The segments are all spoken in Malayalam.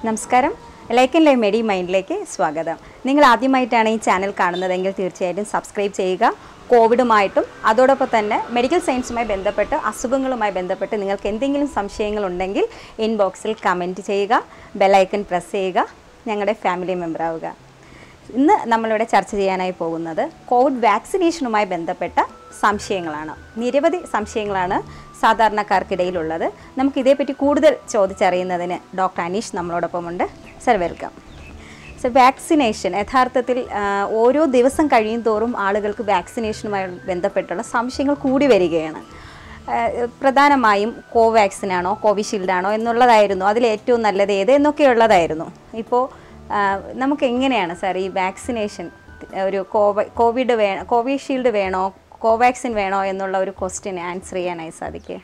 നമസ്കാരം ലൈക്ക് ആൻഡ് ലൈവ് മെഡി മൈൻഡിലേക്ക് സ്വാഗതം നിങ്ങൾ ആദ്യമായിട്ടാണ് ഈ ചാനൽ കാണുന്നതെങ്കിൽ തീർച്ചയായിട്ടും സബ്സ്ക്രൈബ് ചെയ്യുക കോവിഡുമായിട്ടും അതോടൊപ്പം തന്നെ മെഡിക്കൽ സയൻസുമായി ബന്ധപ്പെട്ട് അസുഖങ്ങളുമായി ബന്ധപ്പെട്ട് നിങ്ങൾക്ക് എന്തെങ്കിലും സംശയങ്ങളുണ്ടെങ്കിൽ ഇൻബോക്സിൽ കമൻറ്റ് ചെയ്യുക ബെലൈക്കൺ പ്രസ് ചെയ്യുക ഞങ്ങളുടെ ഫാമിലി മെമ്പർ ആവുക ഇന്ന് നമ്മളിവിടെ ചർച്ച ചെയ്യാനായി പോകുന്നത് കോവിഡ് വാക്സിനേഷനുമായി ബന്ധപ്പെട്ട സംശയങ്ങളാണ് നിരവധി സംശയങ്ങളാണ് സാധാരണക്കാർക്കിടയിലുള്ളത് നമുക്ക് ഇതേപ്പറ്റി കൂടുതൽ ചോദിച്ചറിയുന്നതിന് ഡോക്ടർ അനീഷ് നമ്മളോടൊപ്പമുണ്ട് സർ വെൽക്കം സർ വാക്സിനേഷൻ യഥാർത്ഥത്തിൽ ആ, ഓരോ ദിവസം കഴിയും തോറും ആളുകൾക്ക് വാക്സിനേഷനുമായി ബന്ധപ്പെട്ടുള്ള സംശയങ്ങൾ കൂടി വരികയാണ് ആ, പ്രധാനമായും കോവാക്സിനാണോ കോവിഷീൽഡാണോ എന്നുള്ളതായിരുന്നു അതിൽ ഏറ്റവും നല്ലത് ഏത് എന്നൊക്കെയുള്ളതായിരുന്നു ഇപ്പോൾ ആ, നമുക്ക് എങ്ങനെയാണ് സാർ ഈ വാക്സിനേഷൻ ഒരു കോവ കോവിഡ് വേ കോവിഷീൽഡ് വേണോ കോവാക്സിൻ വേണോ എന്നുള്ള ഒരു ക്വസ്റ്റ്യൻ ആൻസർ ചെയ്യാനായി സാധിക്കുക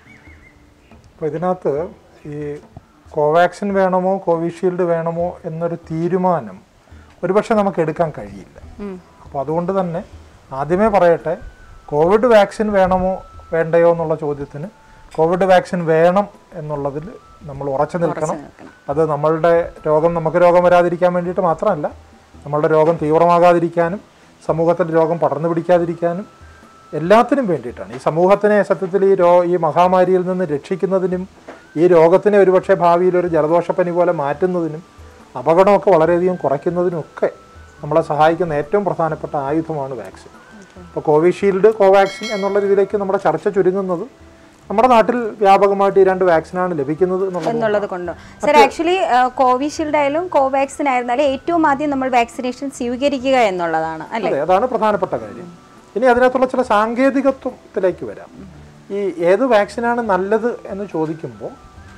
അപ്പോൾ ഇതിനകത്ത് ഈ കോവാക്സിൻ വേണമോ കോവിഷീൽഡ് വേണമോ എന്നൊരു തീരുമാനം ഒരുപക്ഷെ നമുക്ക് എടുക്കാൻ കഴിയില്ല അപ്പോൾ അതുകൊണ്ട് തന്നെ ആദ്യമേ പറയട്ടെ കോവിഡ് വാക്സിൻ വേണമോ വേണ്ടയോ എന്നുള്ള ചോദ്യത്തിന് കോവിഡ് വാക്സിൻ വേണം എന്നുള്ളതിൽ നമ്മൾ ഉറച്ചു നിൽക്കണം നിൽക്കണം. അത് നമ്മളുടെ രോഗം നമുക്ക് രോഗം വരാതിരിക്കാൻ വേണ്ടിയിട്ട് മാത്രമല്ല നമ്മളുടെ രോഗം തീവ്രമാകാതിരിക്കാനും സമൂഹത്തിൽ രോഗം പടർന്നു പിടിക്കാതിരിക്കാനും എല്ലാത്തിനും വേണ്ടിയിട്ടാണ് ഈ സമൂഹത്തിനെ സത്യത്തിൽ ഈ രോ ഈ മഹാമാരിയിൽ നിന്ന് രക്ഷിക്കുന്നതിനും ഈ രോഗത്തിനെ ഒരുപക്ഷെ ഭാവിയിൽ ഒരു ജലദോഷപ്പനി പോലെ മാറ്റുന്നതിനും അപകടമൊക്കെ വളരെയധികം കുറയ്ക്കുന്നതിനും ഒക്കെ നമ്മളെ സഹായിക്കുന്ന ഏറ്റവും പ്രധാനപ്പെട്ട ആയുധമാണ് വാക്സിൻ ഇപ്പോൾ കോവിഷീൽഡ് കോവാക്സിൻ എന്നുള്ള രീതിയിലേക്ക് നമ്മുടെ ചർച്ച ചുരുങ്ങുന്നത് നമ്മുടെ നാട്ടിൽ വ്യാപകമായിട്ട് ഈ രണ്ട് വാക്സിനാണ് ലഭിക്കുന്നത് എന്നുള്ളത് എന്നുള്ളത് കൊണ്ടോ സർ ആക്ച്വലി കോവിഷീൽഡ് ആയാലും കോവാക്സിൻ ആയിരുന്നാലും ഏറ്റവും ആദ്യം നമ്മൾ വാക്സിനേഷൻ സ്വീകരിക്കുക എന്നുള്ളതാണ് അല്ലേ അതെ അതാണ് പ്രധാനപ്പെട്ട കാര്യം ഇനി അതിനകത്തുള്ള ചില സാങ്കേതികത്വത്തിലേക്ക് വരാം ഈ ഏത് വാക്സിനാണ് നല്ലത് എന്ന് ചോദിക്കുമ്പോൾ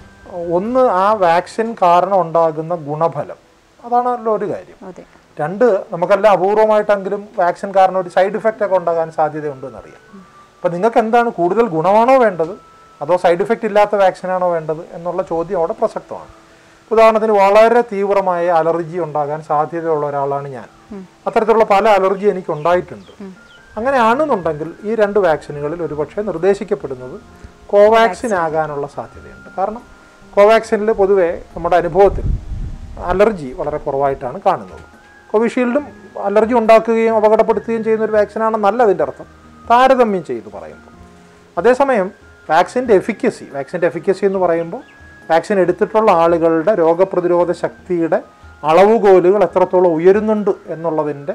ഒന്ന് ആ വാക്സിൻ കാരണം ഉണ്ടാകുന്ന ഗുണഫലം അതാണല്ലോ ഒരു കാര്യം അതെ രണ്ട് നമുക്കെല്ലാം അപൂർവമായിട്ടെങ്കിലും വാക്സിൻ കാരണം ഒരു സൈഡ് ഇഫക്റ്റ് ഒക്കെ ഉണ്ടാകാൻ സാധ്യതയുണ്ട് എന്നറിയാം അപ്പം നിങ്ങൾക്ക് എന്താണ് കൂടുതൽ ഗുണമാണോ വേണ്ടത് അതോ സൈഡ് ഇഫക്റ്റ് ഇല്ലാത്ത വാക്സിനാണോ വേണ്ടത് എന്നുള്ള ചോദ്യം അവിടെ പ്രസക്തമാണ് ഉദാഹരണത്തിന് വളരെ തീവ്രമായ അലർജി ഉണ്ടാകാൻ സാധ്യതയുള്ള ഒരാളാണ് ഞാൻ അത്തരത്തിലുള്ള പല അലർജി എനിക്ക് ഉണ്ടായിട്ടുണ്ട് അങ്ങനെയാണെന്നുണ്ടെങ്കിൽ ഈ രണ്ട് വാക്സിനുകളിൽ ഒരുപക്ഷെ നിർദ്ദേശിക്കപ്പെടുന്നത് കോവാക്സിൻ ആകാനുള്ള സാധ്യതയുണ്ട് കാരണം കോവാക്സിനിൽ പൊതുവെ നമ്മുടെ അനുഭവത്തിൽ അലർജി വളരെ കുറവായിട്ടാണ് കാണുന്നത് കോവിഷീൽഡും അലർജി ഉണ്ടാക്കുകയും അപകടപ്പെടുത്തുകയും ചെയ്യുന്ന ഒരു വാക്സിനാണെന്നല്ല അതിൻ്റെ അർത്ഥം താരതമ്യം ചെയ്ത് പറയുമ്പോൾ അതേസമയം വാക്സിൻ്റെ എഫിക്കസി വാക്സിൻ്റെ എഫിക്കസി എന്ന് പറയുമ്പോൾ വാക്സിൻ എടുത്തിട്ടുള്ള ആളുകളുടെ രോഗപ്രതിരോധ ശക്തിയുടെ അളവുകോലുകൾ എത്രത്തോളം ഉയരുന്നുണ്ട് എന്നുള്ളതിൻ്റെ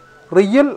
റിയൽ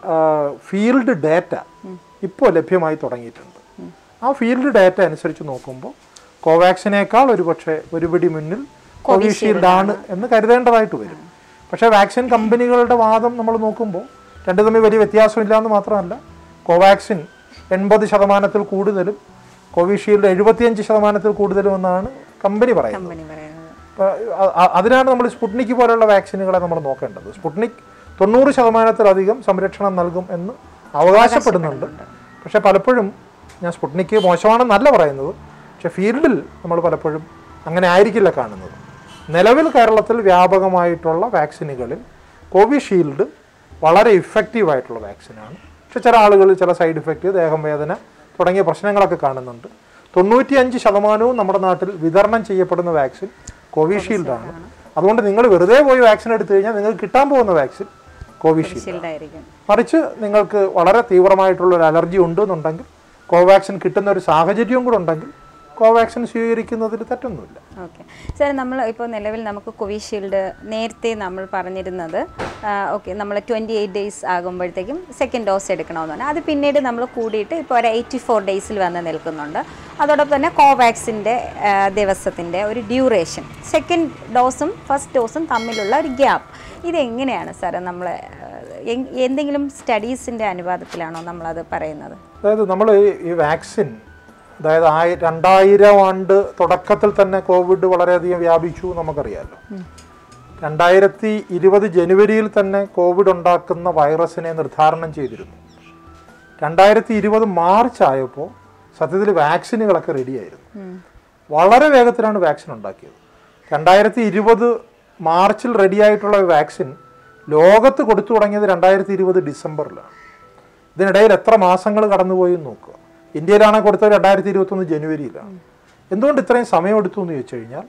ഫീൽഡ് ഡാറ്റ ഇപ്പോൾ ലഭ്യമായി തുടങ്ങിയിട്ടുണ്ട് ആ ഫീൽഡ് ഡാറ്റ അനുസരിച്ച് നോക്കുമ്പോൾ കോവാക്സിനേക്കാൾ ഒരുപക്ഷെ ഒരുപിടി മുന്നിൽ കോവിഷീൽഡ് ആണ് എന്ന് കരുതേണ്ടതായിട്ട് വരും പക്ഷേ വാക്സിൻ കമ്പനികളുടെ വാദം നമ്മൾ നോക്കുമ്പോൾ രണ്ട് തമ്മിൽ വലിയ വ്യത്യാസമില്ല എന്ന് മാത്രമല്ല കോവാക്സിൻ എൺപത് ശതമാനത്തിൽ കൂടുതലും കോവിഷീൽഡ് എഴുപത്തിയഞ്ച് ശതമാനത്തിൽ കൂടുതലും എന്നാണ് കമ്പനി പറയുന്നത് കമ്പനി പറയുന്നത് അപ്പോൾ അ- അ- അതിനാണ് നമ്മൾ സ്പുട്നിക് പോലുള്ള വാക്സിനുകളെ നമ്മൾ നോക്കേണ്ടത് സ്പുട്നിക് തൊണ്ണൂറ് ശതമാനത്തിലധികം സംരക്ഷണം നൽകും എന്ന് അവകാശപ്പെടുന്നുണ്ട് പക്ഷെ പലപ്പോഴും ഞാൻ സ്പുട്നിക് മോശമാണെന്നല്ല പറയുന്നത് പക്ഷെ ഫീൽഡിൽ നമ്മൾ പലപ്പോഴും അങ്ങനെ ആയിരിക്കില്ല കാണുന്നത് നിലവിൽ കേരളത്തിൽ വ്യാപകമായിട്ടുള്ള വാക്സിനുകളിൽ കോവിഷീൽഡ് വളരെ ഇഫക്റ്റീവ് ആയിട്ടുള്ള വാക്സിനാണ് പക്ഷെ ചില ആളുകൾ ചില സൈഡ് ഇഫക്റ്റ് ദേഹം വേദന തുടങ്ങിയ പ്രശ്നങ്ങളൊക്കെ കാണുന്നുണ്ട് തൊണ്ണൂറ്റിയഞ്ച് ശതമാനവും നമ്മുടെ നാട്ടിൽ വിതരണം ചെയ്യപ്പെടുന്ന വാക്സിൻ കോവിഷീൽഡാണ് അതുകൊണ്ട് നിങ്ങൾ വെറുതെ പോയി വാക്സിൻ എടുത്തു കഴിഞ്ഞാൽ നിങ്ങൾക്ക് കിട്ടാൻ പോകുന്ന വാക്സിൻ കോവിഷീൽഡ് ഷീൽഡ് ആയിരിക്കും മറിച്ച് നിങ്ങൾക്ക് വളരെ തീവ്രമായിട്ടുള്ള ഒരു അലർജി ഉണ്ടെന്നുണ്ടെങ്കിൽ കോവാക്സിൻ കിട്ടുന്ന ഒരു സാഹചര്യവും കൂടെ ഉണ്ടെങ്കിൽ കോവാക്സിൻ സ്വീകരിക്കുന്നതിൽ തെറ്റൊന്നുമില്ല ഓക്കെ സാർ നമ്മൾ ഇപ്പോൾ നിലവിൽ നമുക്ക് കോവിഷീൽഡ് നേരത്തെ നമ്മൾ പറഞ്ഞിരുന്നത് ഓക്കെ നമ്മൾ ട്വൻറ്റി എയ്റ്റ് ഡേയ്സ് ആകുമ്പോഴത്തേക്കും സെക്കൻഡ് ഡോസ് എടുക്കണമെന്നാണ് അത് പിന്നീട് നമ്മൾ കൂടിയിട്ട് ഇപ്പോൾ ഒരു എയ്റ്റി ഫോർ ഡേയ്സിൽ വന്ന് നിൽക്കുന്നുണ്ട് അതോടൊപ്പം തന്നെ കോവാക്സിൻ്റെ ദിവസത്തിൻ്റെ ഒരു ഡ്യൂറേഷൻ സെക്കൻഡ് ഡോസും ഫസ്റ്റ് ഡോസും തമ്മിലുള്ള ഒരു ഗ്യാപ്പ് ഇതെങ്ങനെയാണ് സാർ നമ്മൾ എന്തെങ്കിലും സ്റ്റഡീസിൻ്റെ അനുവാദത്തിലാണോ നമ്മളത് പറയുന്നത് അതായത് നമ്മൾ ഈ വാക്സിൻ അതായത് ആയി രണ്ടായിരം ആണ്ട് തുടക്കത്തിൽ തന്നെ കോവിഡ് വളരെയധികം വ്യാപിച്ചു നമുക്കറിയാമല്ലോ രണ്ടായിരത്തി ഇരുപത് ജനുവരിയിൽ തന്നെ കോവിഡ് ഉണ്ടാക്കുന്ന വൈറസിനെ നിർദ്ധാരണം ചെയ്തിരുന്നു രണ്ടായിരത്തി ഇരുപത് മാർച്ച് ആയപ്പോൾ സത്യത്തിൽ വാക്സിനുകളൊക്കെ റെഡിയായിരുന്നു വളരെ വേഗത്തിലാണ് വാക്സിൻ ഉണ്ടാക്കിയത് രണ്ടായിരത്തി ഇരുപത് മാർച്ചിൽ റെഡിയായിട്ടുള്ള വാക്സിൻ ലോകത്ത് കൊടുത്തു തുടങ്ങിയത് രണ്ടായിരത്തി ഇരുപത് ഡിസംബറിലാണ് ഇതിനിടയിൽ എത്ര മാസങ്ങൾ കടന്നുപോയി എന്ന് നോക്കുക ഇന്ത്യയിലാണ് കൊടുത്തത് രണ്ടായിരത്തി ഇരുപത്തൊന്ന് ജനുവരിയിലാണ് എന്തുകൊണ്ട് ഇത്രയും സമയമെടുത്തു എന്ന് ചോദിച്ചു കഴിഞ്ഞാൽ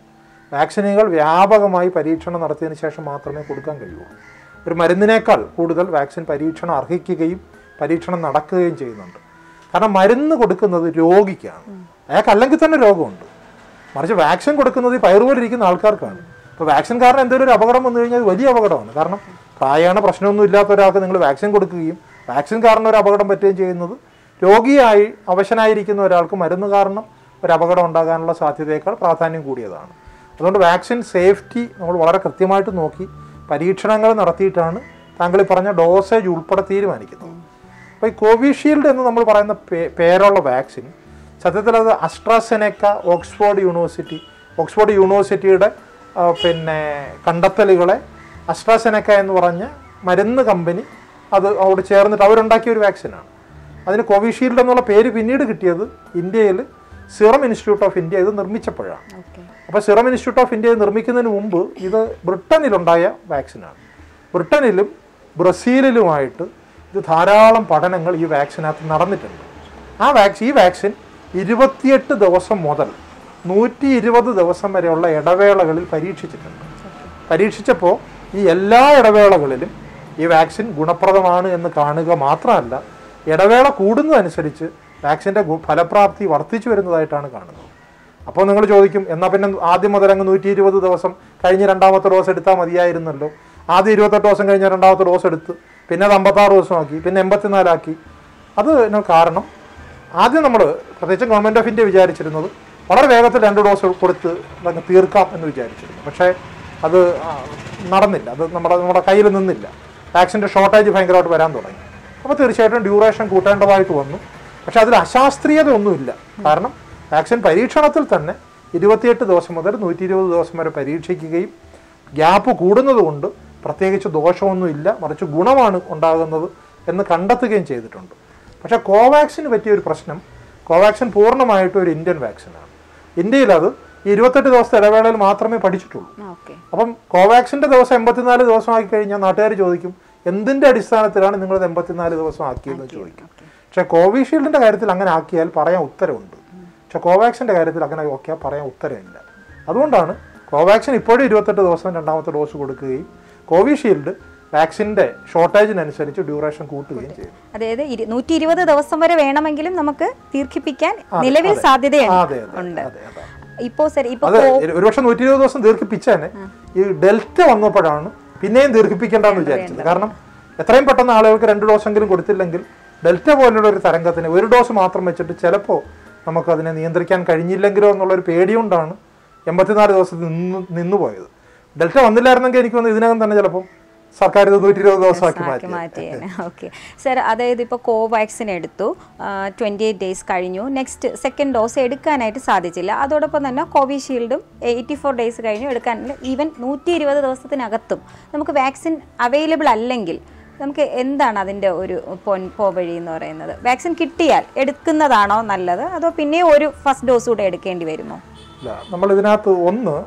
വാക്സിനുകൾ വ്യാപകമായി പരീക്ഷണം നടത്തിയതിന് ശേഷം മാത്രമേ കൊടുക്കാൻ കഴിയുള്ളൂ ഒരു മരുന്നിനേക്കാൾ കൂടുതൽ വാക്സിൻ പരീക്ഷണം അർഹിക്കുകയും പരീക്ഷണം നടക്കുകയും ചെയ്യുന്നുണ്ട് കാരണം മരുന്ന് കൊടുക്കുന്നത് രോഗിക്കാണ് അയാൾക്ക് അല്ലെങ്കിൽ തന്നെ രോഗമുണ്ട് മറിച്ച് വാക്സിൻ കൊടുക്കുന്നത് ഈ പയറുപോലെ ഇരിക്കുന്ന ആൾക്കാർക്കാണ് ഇപ്പോൾ വാക്സിൻ കാരണം എന്തെങ്കിലും ഒരു അപകടം വന്നു കഴിഞ്ഞാൽ അത് വലിയ അപകടമാണ് കാരണം പ്രായമാണ് പ്രശ്നമൊന്നും ഇല്ലാത്ത ഒരാൾക്ക് നിങ്ങൾ വാക്സിൻ കൊടുക്കുകയും വാക്സിൻ കാരണം ഒരു അപകടം പറ്റുകയും ചെയ്യുന്നത് രോഗിയായി അവശനായിരിക്കുന്ന ഒരാൾക്ക് മരുന്ന് കാരണം ഒരു അപകടം ഉണ്ടാകാനുള്ള സാധ്യതയേക്കാൾ പ്രാധാന്യം കൂടിയതാണ് അതുകൊണ്ട് വാക്സിൻ സേഫ്റ്റി നമ്മൾ വളരെ കൃത്യമായിട്ട് നോക്കി പരീക്ഷണങ്ങൾ നടത്തിയിട്ടാണ് താങ്കൾ ഈ പറഞ്ഞ ഡോസേജ് ഉൾപ്പെടെ തീരുമാനിക്കുന്നത് അപ്പോൾ ഈ കോവിഷീൽഡ് എന്ന് നമ്മൾ പറയുന്ന പേ- പേരുള്ള വാക്സിൻ സത്യത്തിൽ അത് അസ്ട്രാസെനക്ക ഓക്സ്ഫോർഡ് യൂണിവേഴ്സിറ്റി ഓക്സ്ഫോർഡ് യൂണിവേഴ്സിറ്റിയുടെ ആ, പിന്നെ കണ്ടെത്തലുകളെ അസ്ട്രാസെനക്ക എന്ന് പറഞ്ഞ മരുന്ന് കമ്പനി അത് അവിടെ ചേർന്നിട്ട് അവരുണ്ടാക്കിയ ഒരു വാക്സിനാണ് അതിന് കോവിഷീൽഡ് എന്നുള്ള പേര് പിന്നീട് കിട്ടിയത് ഇന്ത്യയിൽ സിറം ഇൻസ്റ്റിറ്റ്യൂട്ട് ഓഫ് ഇന്ത്യ ഇത് നിർമ്മിച്ചപ്പോഴാണ് ഓക്കെ അപ്പോൾ സിറം ഇൻസ്റ്റിറ്റ്യൂട്ട് ഓഫ് ഇന്ത്യ നിർമ്മിക്കുന്നതിന് മുമ്പ് ഇത് ബ്രിട്ടനിലുണ്ടായ വാക്സിനാണ് ബ്രിട്ടനിലും ബ്രസീലിലുമായിട്ട് ഇത് ധാരാളം പഠനങ്ങൾ ഈ വാക്സിനകത്ത് നടന്നിട്ടുണ്ട് ആ വാക്സിൻ ഈ വാക്സിൻ ഇരുപത്തിയെട്ട് ദിവസം മുതൽ നൂറ്റി ഇരുപത് ദിവസം വരെയുള്ള ഇടവേളകളിൽ പരീക്ഷിച്ചിട്ടുണ്ട് പരീക്ഷിച്ചപ്പോൾ ഈ എല്ലാ ഇടവേളകളിലും ഈ വാക്സിൻ ഗുണപ്രദമാണ് എന്ന് കാണുക മാത്രമല്ല ഇടവേള കൂടുന്നതനുസരിച്ച് വാക്സിൻ്റെ ഗു- ഫലപ്രാപ്തി വർദ്ധിച്ചു വരുന്നതായിട്ടാണ് കാണുന്നത് അപ്പോൾ നിങ്ങൾ ചോദിക്കും എന്നാൽ പിന്നെ ആദ്യം മുതൽ അങ്ങ് നൂറ്റി ഇരുപത് ദിവസം കഴിഞ്ഞ് രണ്ടാമത്തെ ഡോസ് എടുത്താൽ മതിയായിരുന്നല്ലോ ആദ്യം ഇരുപത്തെട്ട് ദിവസം കഴിഞ്ഞ് രണ്ടാമത്തെ ഡോസ് എടുത്ത് പിന്നെ അത് അമ്പത്താറ് ദിവസമാക്കി പിന്നെ എൺപത്തിനാലാക്കി അത് ഇതിന് കാരണം ആദ്യം നമ്മൾ പ്രത്യേകിച്ച് ഗവൺമെൻറ് ഓഫ് ഇന്ത്യ വിചാരിച്ചിരുന്നത് വളരെ വേഗത്തിൽ രണ്ട് ഡോസ് കൊടുത്ത് അതങ്ങ് തീർക്കാം എന്ന് വിചാരിച്ചിരുന്നു പക്ഷേ അത് ആ, നടന്നില്ല അത് നമ്മുടെ നമ്മുടെ കയ്യിൽ നിന്നില്ല വാക്സിൻ്റെ ഷോർട്ടേജ് ഭയങ്കരമായിട്ട് വരാൻ തുടങ്ങി അപ്പോൾ തീർച്ചയായിട്ടും ഡ്യൂറേഷൻ കൂട്ടേണ്ടതായിട്ട് വന്നു പക്ഷേ അതിൽ അശാസ്ത്രീയത ഒന്നുമില്ല കാരണം വാക്സിൻ പരീക്ഷണത്തിൽ തന്നെ ഇരുപത്തിയെട്ട് ദിവസം മുതൽ നൂറ്റി ഇരുപത് ദിവസം വരെ പരീക്ഷിക്കുകയും ഗ്യാപ്പ് കൂടുന്നത് കൊണ്ട് പ്രത്യേകിച്ച് ദോഷമൊന്നുമില്ല മറിച്ച് ഗുണമാണ് ഉണ്ടാകുന്നത് എന്ന് കണ്ടെത്തുകയും ചെയ്തിട്ടുണ്ട് പക്ഷേ കോവാക്സിന് പറ്റിയ ഒരു പ്രശ്നം കോവാക്സിൻ പൂർണ്ണമായിട്ടും ഒരു ഇന്ത്യൻ വാക്സിനാണ് ഇന്ത്യയിൽ അത് ഈ ഇരുപത്തെട്ട് ദിവസത്തെ ഇടവേളയിൽ മാത്രമേ പഠിച്ചിട്ടുള്ളൂ ഓക്കെ അപ്പം കോവാക്സിൻ്റെ ദിവസം എൺപത്തിനാല് ദിവസം ആക്കി കഴിഞ്ഞാൽ നാട്ടുകാർ ചോദിക്കും എന്തിൻ്റെ അടിസ്ഥാനത്തിലാണ് നിങ്ങളത് എൺപത്തിനാല് ദിവസം ആക്കിയതെന്ന് ചോദിക്കും പക്ഷേ കോവിഷീൽഡിൻ്റെ കാര്യത്തിൽ അങ്ങനെ ആക്കിയാൽ പറയാൻ ഉത്തരവുണ്ട് പക്ഷേ കോവാക്സിൻ്റെ കാര്യത്തിൽ അങ്ങനെ നോക്കിയാൽ പറയാൻ ഉത്തരമില്ല അതുകൊണ്ടാണ് കോവാക്സിൻ ഇപ്പോഴും ഇരുപത്തെട്ട് ദിവസം രണ്ടാമത്തെ ഡോസ് കൊടുക്കുകയും കോവിഷീൽഡ് വാക്സിൻ്റെ ഷോർട്ടേജിനനുസരിച്ച് ഡ്യൂറേഷൻ കൂട്ടുകയും ചെയ്യും അതായത് നൂറ്റി ഇരുപത് ദിവസം വരെ വേണമെങ്കിലും നമുക്ക് ദീർഘിപ്പിക്കാൻ നിലവിൽ സാധ്യതയുണ്ട് അതെ അതെ ഉണ്ട് അതെ അതെ ഇപ്പോ ശരി ഇപ്പൊ അത് ഒരുപക്ഷെ നൂറ്റി ഇരുപത് ദിവസം ദീർഘിപ്പിച്ചേനെ ഈ ഡെൽറ്റ വന്നപ്പോഴാണ് പിന്നെയും ദീർഘിപ്പിക്കേണ്ടെന്ന് വിചാരിച്ചത് കാരണം എത്രയും പെട്ടെന്ന് ആളുകൾക്ക് രണ്ട് ഡോസെങ്കിലും കൊടുത്തില്ലെങ്കിൽ ഡെൽറ്റ പോലുള്ള ഒരു തരംഗത്തിന് ഒരു ഡോസ് മാത്രം വെച്ചിട്ട് ചിലപ്പോൾ നമുക്കതിനെ നിയന്ത്രിക്കാൻ കഴിഞ്ഞില്ലെങ്കിലോ എന്നുള്ളൊരു പേടികൊണ്ടാണ് എൺപത്തിനാല് ദിവസം നിന്ന് നിന്നുപോയത് ഡെൽറ്റ വന്നില്ലായിരുന്നെങ്കിൽ എനിക്ക് തോന്നുന്നു ഇതിനകം തന്നെ ചിലപ്പോൾ സർക്കാർ ഇത് നൂറ്റി ഇരുപത് ദിവസമാക്കി ആക്കി മാറ്റി മാറ്റിയേനെ ഓക്കെ സർ അതായത് ഇപ്പോൾ കോവാക്സിൻ എടുത്തു ട്വൻറ്റി എയ്റ്റ് ഡേയ്സ് കഴിഞ്ഞു നെക്സ്റ്റ് സെക്കൻഡ് ഡോസ് എടുക്കാനായിട്ട് സാധിച്ചില്ല അതോടൊപ്പം തന്നെ കോവിഷീൽഡും എയ്റ്റി ഫോർ ഡേയ്സ് കഴിഞ്ഞു എടുക്കാനില്ല ഈവൻ നൂറ്റി ഇരുപത് ദിവസത്തിനകത്തും നമുക്ക് വാക്സിൻ അവൈലബിൾ അല്ലെങ്കിൽ നമുക്ക് എന്താണ് അതിൻ്റെ ഒരു പൊൻ പോവഴി എന്ന് പറയുന്നത് വാക്സിൻ കിട്ടിയാൽ എടുക്കുന്നതാണോ നല്ലത് അതോ പിന്നെയും ഒരു ഫസ്റ്റ് ഡോസ് കൂടെ എടുക്കേണ്ടി വരുമോ ഇല്ല നമ്മൾ ഇതിനകത്ത് ഒന്ന്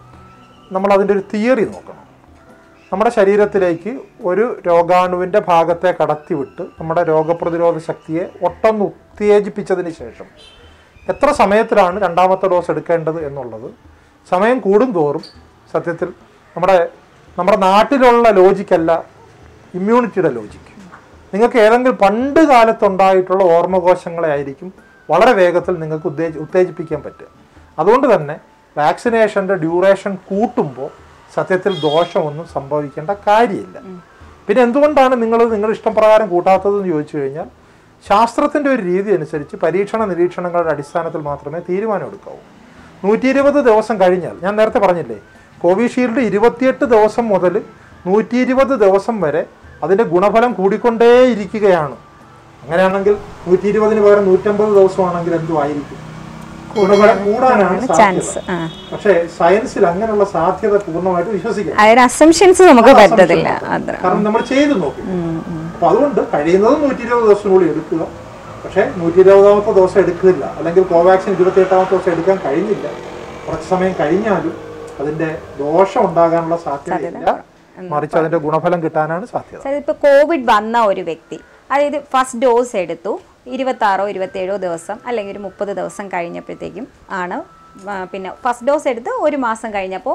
നമ്മൾ അതിൻ്റെ ഒരു തിയറി നോക്കണം നമ്മുടെ ശരീരത്തിലേക്ക് ഒരു രോഗാണുവിൻ്റെ ഭാഗത്തെ കടത്തിവിട്ട് നമ്മുടെ രോഗപ്രതിരോധ ശക്തിയെ ഒട്ടൊന്ന് ഉത്തേജിപ്പിച്ചതിന് ശേഷം എത്ര സമയത്തിലാണ് രണ്ടാമത്തെ ഡോസ് എടുക്കേണ്ടത് എന്നുള്ളത് സമയം കൂടുന്തോറും സത്യത്തിൽ നമ്മുടെ നമ്മുടെ നാട്ടിലുള്ള ലോജിക്കല്ല ഇമ്മ്യൂണിറ്റിയുടെ ലോജിക്ക് നിങ്ങൾക്ക് ഏതെങ്കിലും പണ്ട് കാലത്തുണ്ടായിട്ടുള്ള ഓർമ്മകോശങ്ങളെ ആയിരിക്കും വളരെ വേഗത്തിൽ നിങ്ങൾക്ക് ഉത്തേജ ഉത്തേജിപ്പിക്കാൻ പറ്റുക അതുകൊണ്ട് തന്നെ വാക്സിനേഷൻ്റെ ഡ്യൂറേഷൻ കൂട്ടുമ്പോൾ സത്യത്തിൽ ദോഷമൊന്നും സംഭവിക്കേണ്ട കാര്യമില്ല പിന്നെ എന്തുകൊണ്ടാണ് നിങ്ങൾ നിങ്ങളുടെ ഇഷ്ടപ്രകാരം കൂട്ടാത്തതെന്ന് ചോദിച്ചു കഴിഞ്ഞാൽ ശാസ്ത്രത്തിൻ്റെ ഒരു രീതി അനുസരിച്ച് പരീക്ഷണ നിരീക്ഷണങ്ങളുടെ അടിസ്ഥാനത്തിൽ മാത്രമേ തീരുമാനം എടുക്കാവൂ നൂറ്റി ഇരുപത് ദിവസം കഴിഞ്ഞാൽ ഞാൻ നേരത്തെ പറഞ്ഞില്ലേ കോവിഷീൽഡ് ഇരുപത്തിയെട്ട് ദിവസം മുതൽ നൂറ്റി ഇരുപത് ദിവസം വരെ അതിൻ്റെ ഗുണഫലം കൂടിക്കൊണ്ടേയിരിക്കുകയാണ് അങ്ങനെയാണെങ്കിൽ നൂറ്റി ഇരുപതിന് പകരം നൂറ്റമ്പത് ദിവസമാണെങ്കിൽ എന്തുമായിരിക്കും ഗുണഫലം കൂടാനാണ് ചാൻസ് സാധ്യത ആ പക്ഷേ സയൻസിൽ അങ്ങനെയുള്ള സാധ്യത പൂർണ്ണമായിട്ട് വിശ്വസിക്കാം അതായത് അസംഷൻസ് നമുക്ക് പറ്റത്തില്ല അത്ര കാരണം നമ്മൾ ചെയ്തു നോക്കി അപ്പൊ അതുകൊണ്ട് കഴിയുന്നതും നൂറ്റി ഇരുപത് ദിവസത്തിനുള്ളിൽ എടുക്കുക പക്ഷേ നൂറ്റി ഇരുപതാമത്തെ ദിവസം എടുക്കില്ല അല്ലെങ്കിൽ കോവാക്സിൻ ഇരുപത്തി എട്ടാമത്തെ ദിവസം എടുക്കാൻ കഴിഞ്ഞില്ല കുറച്ച് സമയം കഴിഞ്ഞാലും അതിന്റെ ദോഷം ഉണ്ടാകാനുള്ള സാധ്യതയില്ല മറിച്ച് അതിന്റെ ഗുണഫലം കിട്ടാനാണ് സാധ്യത സാർ ഇപ്പോൾ കോവിഡ് വന്ന ഒരു വ്യക്തി അതായത് ഫസ്റ്റ് ഡോസ് എടുത്തു ഇരുപത്താറോ ഇരുപത്തേഴോ ദിവസം അല്ലെങ്കിൽ ഒരു മുപ്പത് ദിവസം കഴിഞ്ഞപ്പോഴത്തേക്കും ആണ് ആ, പിന്നെ ഫസ്റ്റ് ഡോസ് എടുത്ത് ഒരു മാസം കഴിഞ്ഞപ്പോൾ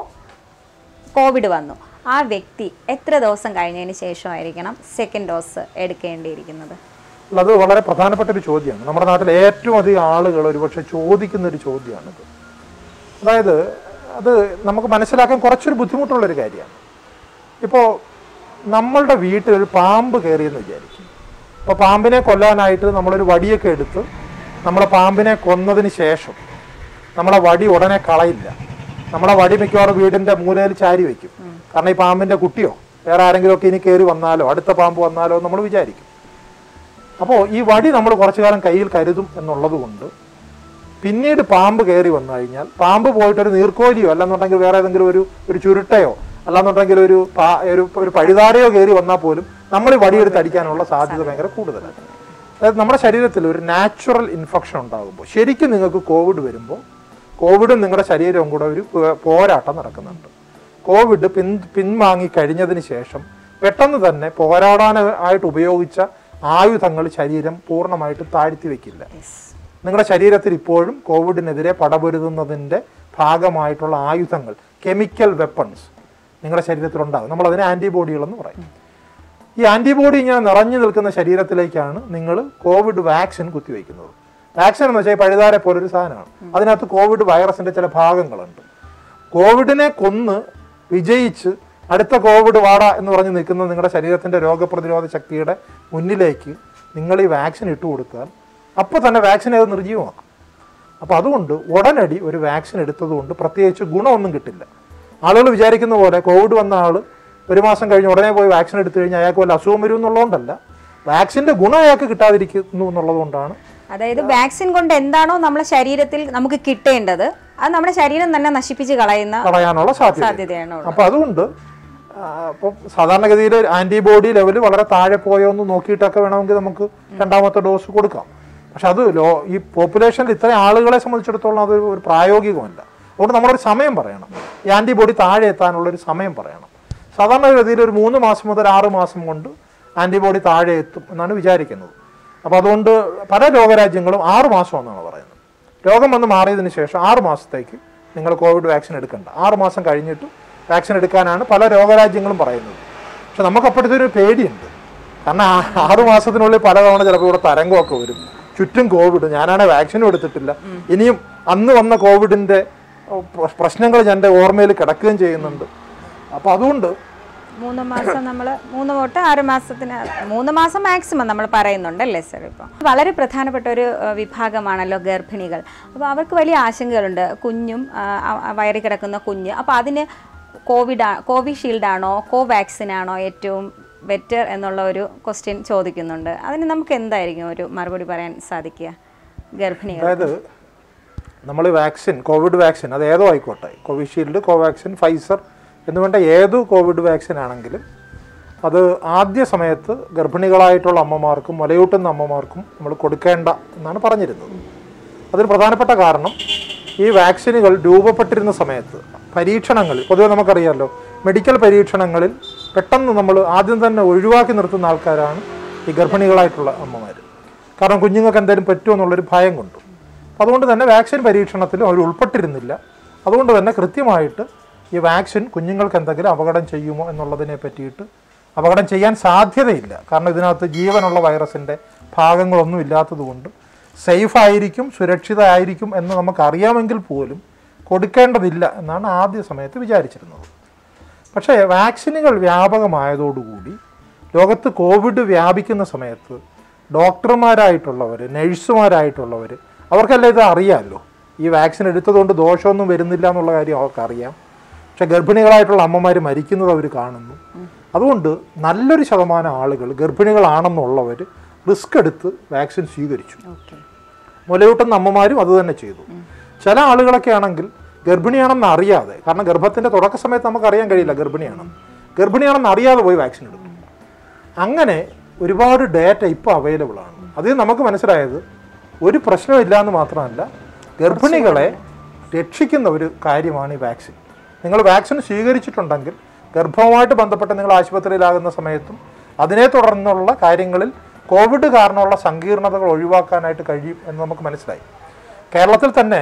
കോവിഡ് വന്നു ആ വ്യക്തി എത്ര ദിവസം കഴിഞ്ഞതിന് ശേഷമായിരിക്കണം സെക്കൻഡ് ഡോസ് എടുക്കേണ്ടിയിരിക്കുന്നത് അല്ല, അത് വളരെ പ്രധാനപ്പെട്ട ഒരു ചോദ്യമാണ് നമ്മുടെ നാട്ടിൽ ഏറ്റവും അധികം ആളുകൾ ഒരുപക്ഷെ ചോദിക്കുന്ന ഒരു ചോദ്യമാണിത് അതായത് അത് നമുക്ക് മനസ്സിലാക്കാൻ കുറച്ചൊരു ബുദ്ധിമുട്ടുള്ളൊരു കാര്യമാണ് ഇപ്പോൾ നമ്മളുടെ വീട്ടിൽ ഒരു പാമ്പ് കയറിയെന്ന് വിചാരിക്കും അപ്പോൾ പാമ്പിനെ കൊല്ലാനായിട്ട് നമ്മളൊരു വടിയൊക്കെ എടുത്ത് നമ്മളെ പാമ്പിനെ കൊന്നതിന് ശേഷം നമ്മളെ വടി ഉടനെ കളയില്ല നമ്മളെ വടി മിക്കവാറും വീടിൻ്റെ മൂലയിൽ ചാരി വയ്ക്കും കാരണം ഈ പാമ്പിൻ്റെ കുട്ടിയോ വേറെ ആരെങ്കിലും ഒക്കെ ഇനി കയറി വന്നാലോ അടുത്ത പാമ്പ് വന്നാലോ നമ്മൾ വിചാരിക്കും അപ്പോൾ ഈ വടി നമ്മൾ കുറച്ചു കാലം കയ്യിൽ കരുതും എന്നുള്ളത് കൊണ്ട് പിന്നീട് പാമ്പ് കയറി വന്നു കഴിഞ്ഞാൽ പാമ്പ് പോയിട്ട് ഒരു നീർക്കോലിയോ അല്ലെന്നുണ്ടെങ്കിൽ വേറെ ഏതെങ്കിലും ഒരു ഒരു ചുരുട്ടയോ അല്ലാന്നുണ്ടെങ്കിൽ ഒരു പാ- ഒരു ഒരു പഴുതാരയോ കയറി വന്നാൽ പോലും നമ്മൾ ഈ വടിയെടുത്ത് അടിക്കാനുള്ള സാധ്യത ഭയങ്കര കൂടുതലാണ് അതായത് നമ്മുടെ ശരീരത്തിൽ ഒരു നാച്ചുറൽ ഇൻഫെക്ഷൻ ഉണ്ടാകുമ്പോൾ ശരിക്കും നിങ്ങൾക്ക് കോവിഡ് വരുമ്പോൾ കോവിഡും നിങ്ങളുടെ ശരീരവും കൂടെ ഒരു പോ- പോരാട്ടം നടക്കുന്നുണ്ട് കോവിഡ് പിൻ പിൻവാങ്ങി കഴിഞ്ഞതിന് ശേഷം പെട്ടെന്ന് തന്നെ പോരാടാനായിട്ട് ഉപയോഗിച്ച ആയുധങ്ങൾ ശരീരം പൂർണ്ണമായിട്ട് താഴ്ത്തി വെക്കില്ല നിങ്ങളുടെ ശരീരത്തിൽ ഇപ്പോഴും കോവിഡിനെതിരെ പടപൊരുതുന്നതിൻ്റെ ഭാഗമായിട്ടുള്ള ആയുധങ്ങൾ കെമിക്കൽ വെപ്പൺസ് നിങ്ങളുടെ ശരീരത്തിലുണ്ടാകും നമ്മൾ അതിനെ ആൻറ്റിബോഡികളെന്ന് പറയും ഈ ആൻറ്റിബോഡി ഇങ്ങനെ നിറഞ്ഞു നിൽക്കുന്ന ശരീരത്തിലേക്കാണ് നിങ്ങൾ കോവിഡ് വാക്സിൻ കുത്തിവെക്കുന്നത് വാക്സിൻ എന്ന് വെച്ചാൽ ഈ പഴുതാരെ പോലൊരു സാധനമാണ് അതിനകത്ത് കോവിഡ് വൈറസിന്റെ ചില ഭാഗങ്ങളുണ്ട് കോവിഡിനെ കൊന്ന് വിജയിച്ച് അടുത്ത കോവിഡ് വാട എന്ന് പറഞ്ഞ് നിൽക്കുന്ന നിങ്ങളുടെ ശരീരത്തിന്റെ രോഗപ്രതിരോധ ശക്തിയുടെ മുന്നിലേക്ക് നിങ്ങൾ ഈ വാക്സിൻ ഇട്ട് കൊടുത്താൽ അപ്പോൾ തന്നെ വാക്സിൻ അത് നിർജ്ജീവമാക്കും അപ്പോൾ അതുകൊണ്ട് ഉടനടി ഒരു വാക്സിൻ എടുത്തതുകൊണ്ട് പ്രത്യേകിച്ച് ഗുണമൊന്നും കിട്ടില്ല ആളുകൾ വിചാരിക്കുന്ന പോലെ കോവിഡ് വന്ന ആൾ ഒരു മാസം കഴിഞ്ഞ് ഉടനെ പോയി വാക്സിൻ എടുത്തു കഴിഞ്ഞാൽ അയാൾക്ക് വല്ല അസുഖം വരും എന്നുള്ളതുകൊണ്ടല്ല വാക്സിൻ്റെ ഗുണം അയാൾക്ക് കിട്ടാതിരിക്കുന്നു എന്നുള്ളത് കൊണ്ടാണ് അതായത് വാക്സിൻ കൊണ്ട് എന്താണോ നമ്മുടെ ശരീരത്തിൽ നമുക്ക് കിട്ടേണ്ടത് അത് നമ്മുടെ ശരീരം തന്നെ നശിപ്പിച്ച് കളയുന്ന കളയാനുള്ള സാധ്യത സാധ്യതയാണ് ഉള്ളത്. അപ്പോൾ അതുകൊണ്ട് അപ്പോൾ സാധാരണഗതിയിൽ ആൻറ്റിബോഡി ലെവൽ വളരെ താഴെ പോയോ എന്ന് നോക്കിയിട്ടൊക്കെ വേണമെങ്കിൽ നമുക്ക് രണ്ടാമത്തെ ഡോസ് കൊടുക്കാം പക്ഷെ അത് ലോ ഈ പോപ്പുലേഷനിൽ ഇത്രയും ആളുകളെ സംബന്ധിച്ചിടത്തോളം അത് ഒരു പ്രായോഗികമല്ല അതുകൊണ്ട് നമ്മളൊരു സമയം പറയണം ഈ ആൻറ്റിബോഡി താഴെ എത്താനുള്ളൊരു സമയം പറയണം സാധാരണഗതിയിൽ ഒരു മൂന്ന് മാസം മുതൽ ആറ് മാസം കൊണ്ട് ആൻറ്റിബോഡി താഴെ എത്തും എന്നാണ് വിചാരിക്കുന്നത് അപ്പോൾ അതുകൊണ്ട് പല ലോകരാജ്യങ്ങളും ആറ് മാസം എന്നാണ് പറയുന്നത് രോഗം വന്ന് മാറിയതിന് ശേഷം ആറ് മാസത്തേക്ക് നിങ്ങൾ കോവിഡ് വാക്സിൻ എടുക്കണ്ട ആറ് മാസം കഴിഞ്ഞിട്ട് വാക്സിൻ എടുക്കാനാണ് പല ലോകരാജ്യങ്ങളും പറയുന്നത് പക്ഷെ നമുക്ക് അപ്പോഴത്തെ ഒരു പേടിയുണ്ട് കാരണം ആ- ആറ് മാസത്തിനുള്ളിൽ പലതവണ ചിലപ്പോൾ ഇവിടെ തരംഗമൊക്കെ വരും ചുറ്റും കോവിഡ് ഞാനാണെങ്കിൽ വാക്സിനും എടുത്തിട്ടില്ല ഇനിയും അന്ന് വന്ന കോവിഡിൻ്റെ പ്രശ്നങ്ങൾ എൻ്റെ ഓർമ്മയിൽ കിടക്കുകയും ചെയ്യുന്നുണ്ട് അപ്പോൾ അതുകൊണ്ട് മൂന്ന് മാസം നമ്മൾ മൂന്ന് തൊട്ട് ആറ് മാസത്തിന് മൂന്ന് മാസം മാക്സിമം നമ്മൾ പറയുന്നുണ്ട് അല്ലേ സർ ഇപ്പോൾ വളരെ പ്രധാനപ്പെട്ട ഒരു ഏഹ്, വിഭാഗമാണല്ലോ ഗർഭിണികൾ അപ്പോൾ അവർക്ക് വലിയ ആശങ്കകളുണ്ട് കുഞ്ഞും ആ, ആ, വയറിൽ കിടക്കുന്ന കുഞ്ഞ് അപ്പോൾ അതിന് കോവിഡ് കോവിഷീൽഡ് ആണോ കോവാക്സിൻ ആണോ ഏറ്റവും ബെറ്റർ എന്നുള്ള ഒരു ക്വസ്റ്റ്യൻ ചോദിക്കുന്നുണ്ട് അതിന് നമുക്ക് എന്തായിരിക്കും ഒരു മറുപടി പറയാൻ സാധിക്കുക ഗർഭിണികൾ അതായത് നമ്മൾ വാക്സിൻ കോവിഡ് വാക്സിൻ അത് ഏതോ ആയിക്കോട്ടെ കോവിഷീൽഡ് കോവാക്സിൻ ഫൈസർ എന്ന് വേണ്ട ഏത് കോവിഡ് വാക്സിൻ ആണെങ്കിലും അത് ആദ്യ സമയത്ത് ഗർഭിണികളായിട്ടുള്ള അമ്മമാർക്കും മുലയൂട്ടുന്ന അമ്മമാർക്കും നമ്മൾ കൊടുക്കേണ്ട എന്നാണ് പറഞ്ഞിരുന്നത് അതിന് പ്രധാനപ്പെട്ട കാരണം ഈ വാക്സിനുകൾ രൂപപ്പെട്ടിരുന്ന സമയത്ത് പരീക്ഷണങ്ങളിൽ പൊതുവെ നമുക്കറിയാമല്ലോ മെഡിക്കൽ പരീക്ഷണങ്ങളിൽ പെട്ടെന്ന് നമ്മൾ ആദ്യം തന്നെ ഒഴിവാക്കി നിർത്തുന്ന ആൾക്കാരാണ് ഈ ഗർഭിണികളായിട്ടുള്ള അമ്മമാർ കാരണം കുഞ്ഞുങ്ങൾക്ക് എന്തെങ്കിലും പറ്റുമോ എന്നുള്ളൊരു ഭയം കൊണ്ട് അതുകൊണ്ട് തന്നെ വാക്സിൻ പരീക്ഷണത്തിലും അവർ ഉൾപ്പെട്ടിരുന്നില്ല അതുകൊണ്ട് തന്നെ കൃത്യമായിട്ട് ഈ വാക്സിൻ കുഞ്ഞുങ്ങൾക്ക് എന്തെങ്കിലും അപകടം ചെയ്യുമോ എന്നുള്ളതിനെ പറ്റിയിട്ട് അപകടം ചെയ്യാൻ സാധ്യതയില്ല കാരണം ഇതിനകത്ത് ജീവനുള്ള വൈറസിൻ്റെ ഭാഗങ്ങളൊന്നും ഇല്ലാത്തതുകൊണ്ട് സേഫ് ആയിരിക്കും സുരക്ഷിതമായിരിക്കും എന്ന് നമുക്കറിയാമെങ്കിൽ പോലും കൊടുക്കേണ്ടതില്ല എന്നാണ് ആദ്യ സമയത്ത് വിചാരിച്ചിരുന്നത് പക്ഷേ വാക്സിനുകൾ വ്യാപകമായതോടുകൂടി ലോകത്ത് കോവിഡ് വ്യാപിക്കുന്ന സമയത്ത് ഡോക്ടർമാരായിട്ടുള്ളവർ നഴ്സുമാരായിട്ടുള്ളവർ അവർക്കെല്ലാം ഇത് അറിയാമല്ലോ ഈ വാക്സിൻ എടുത്തതുകൊണ്ട് ദോഷമൊന്നും വരുന്നില്ല എന്നുള്ള കാര്യം അവർക്കറിയാം പക്ഷെ ഗർഭിണികളായിട്ടുള്ള അമ്മമാർ മരിക്കുന്നത് അവർ കാണുന്നു അതുകൊണ്ട് നല്ലൊരു ശതമാനം ആളുകൾ ഗർഭിണികളാണെന്നുള്ളവർ റിസ്ക് എടുത്ത് വാക്സിൻ സ്വീകരിച്ചു ഓക്കെ മുലയൂട്ടുന്ന അമ്മമാരും അത് തന്നെ ചെയ്തു ചില ആളുകളൊക്കെ ആണെങ്കിൽ ഗർഭിണിയാണെന്ന് അറിയാതെ കാരണം ഗർഭത്തിന്റെ തുടക്ക സമയത്ത് നമുക്ക് അറിയാൻ കഴിയില്ല ഗർഭിണിയാണ് ഗർഭിണിയാണെന്ന് അറിയാതെ പോയി വാക്സിൻ എടുക്കും അങ്ങനെ ഒരുപാട് ഡേറ്റ ഇപ്പോൾ അവൈലബിൾ ആണ് അതിൽ നമുക്ക് മനസ്സിലായത് ഒരു പ്രശ്നമില്ല എന്ന് മാത്രമല്ല ഗർഭിണികളെ രക്ഷിക്കുന്ന ഒരു കാര്യമാണ് ഈ വാക്സിൻ നിങ്ങൾ വാക്സിൻ സ്വീകരിച്ചിട്ടുണ്ടെങ്കിൽ ഗർഭവുമായിട്ട് ബന്ധപ്പെട്ട് നിങ്ങൾ ആശുപത്രിയിലാകുന്ന സമയത്തും അതിനെ തുടർന്നുള്ള കാര്യങ്ങളിൽ കോവിഡ് കാരണമുള്ള സങ്കീർണതകൾ ഒഴിവാക്കാനായിട്ട് കഴിയും എന്ന് നമുക്ക് മനസ്സിലായി കേരളത്തിൽ തന്നെ